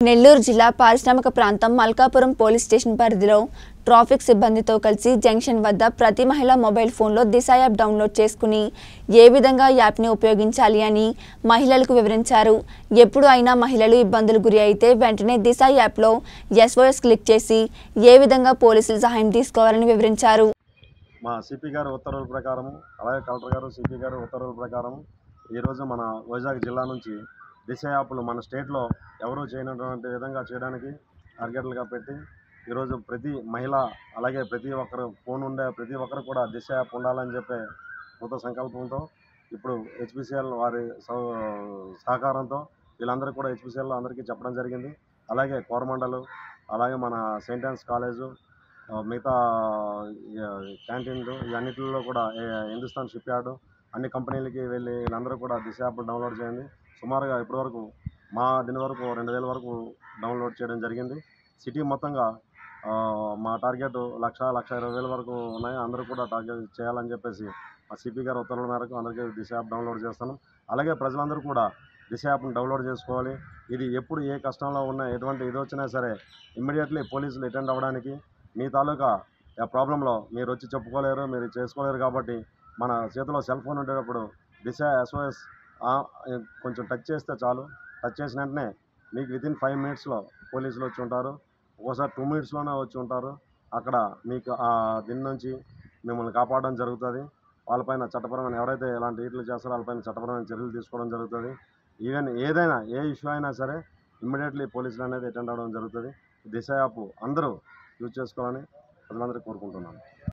నెల్లూరు జిల్లా పారిశ్రామిక ప్రాంతం మల్కాపురం పోలీస్ స్టేషన్ పరిధిలో ట్రాఫిక్ సిబ్బందితో కలిసి జంక్షన్ వద్ద ప్రతి మహిళ మొబైల్ ఫోన్లో దిశ యాప్ డౌన్లోడ్ చేసుకుని ఏ విధంగా యాప్ని ఉపయోగించాలి అని మహిళలకు వివరించారు ఎప్పుడు అయినా మహిళలు ఇబ్బందులు గురి అయితే వెంటనే దిశ యాప్లో ఎస్ఓఎస్ క్లిక్ చేసి ఏ విధంగా పోలీసుల సహాయం తీసుకోవాలని వివరించారు మా సిపి గారి ఉత్తర్వుల ప్రకారం అలాగే కలెక్టర్ గారు సిపి గారు ఉత్తర్వుల ప్రకారం ఈరోజు మన వైజాగ్ జిల్లా నుంచి దిశ యాప్లు మన స్టేట్లో ఎవరూ చేయనటువంటి విధంగా చేయడానికి టార్గెట్లుగా పెట్టి ఈరోజు ప్రతి మహిళ అలాగే ప్రతి ఒక్కరు ఫోన్ ఉండే ప్రతి ఒక్కరు కూడా దిశ యాప్ ఉండాలని చెప్పే కృత సంకల్పంతో ఇప్పుడు హెచ్పిసిఎల్ వారి సౌ- సహకారంతో వీళ్ళందరూ కూడా హెచ్పిసిఎల్ అందరికీ చెప్పడం జరిగింది అలాగే కోరమండలు అలాగే మన సెయింట్ ఆన్స్ కాలేజు ఆ, మిగతా క్యాంటీన్లు ఇవన్నిటిలో కూడా ఏ, హిందుస్థాన్ షిప్ యార్డు అన్ని కంపెనీలకి వెళ్ళి వీళ్ళందరూ కూడా దిశ యాప్ డౌన్లోడ్ చేయండి సుమారుగా ఇప్పటివరకు మా దీని వరకు రెండు వేల వరకు డౌన్లోడ్ చేయడం జరిగింది సిటీ మొత్తంగా ఆ, మా టార్గెట్ లక్ష లక్ష ఇరవై వేల వరకు ఉన్నాయి అందరూ కూడా టార్గెట్ చేయాలని చెప్పేసి మా సిపి గారి ఉత్తర్వుల మేరకు అందరికీ దిశ యాప్ డౌన్లోడ్ చేస్తాను అలాగే ప్రజలందరూ కూడా దిశ యాప్ని డౌన్లోడ్ చేసుకోవాలి ఇది ఎప్పుడు ఏ కష్టంలో ఉన్నా ఎటువంటి ఇది వచ్చినా సరే ఇమ్మీడియట్లీ పోలీసులు అటెండ్ అవ్వడానికి మీ తాలూకా ఆ ప్రాబ్లంలో మీరు వచ్చి చెప్పుకోలేరు మీరు చేసుకోలేరు కాబట్టి మన చేతిలో సెల్ ఫోన్ ఉండేటప్పుడు దిశ ఎస్ఓఎస్ కొంచెం టచ్ చేస్తే చాలు టచ్ చేసిన వెంటనే మీకు వితిన్ ఫైవ్ మినిట్స్లో పోలీసులు వచ్చి ఉంటారు ఒక్కోసారి టూ మినిట్స్లోనే వచ్చి ఉంటారు అక్కడ మీకు ఆ దీని నుంచి మిమ్మల్ని కాపాడడం జరుగుతుంది వాళ్ళపైన చట్టపరమైన ఎవరైతే ఇలాంటి వీటిలు చేస్తారో వాళ్ళపైన చట్టపరమైన చర్యలు తీసుకోవడం జరుగుతుంది ఈవెన్ ఏదైనా ఏ ఇష్యూ అయినా సరే ఇమ్మీడియట్లీ పోలీసులు అనేది అటెండ్ అవ్వడం జరుగుతుంది దిశ యాప్ అందరూ యూజ్ చేసుకోవాలని ప్రజలందరికీ కోరుకుంటున్నాను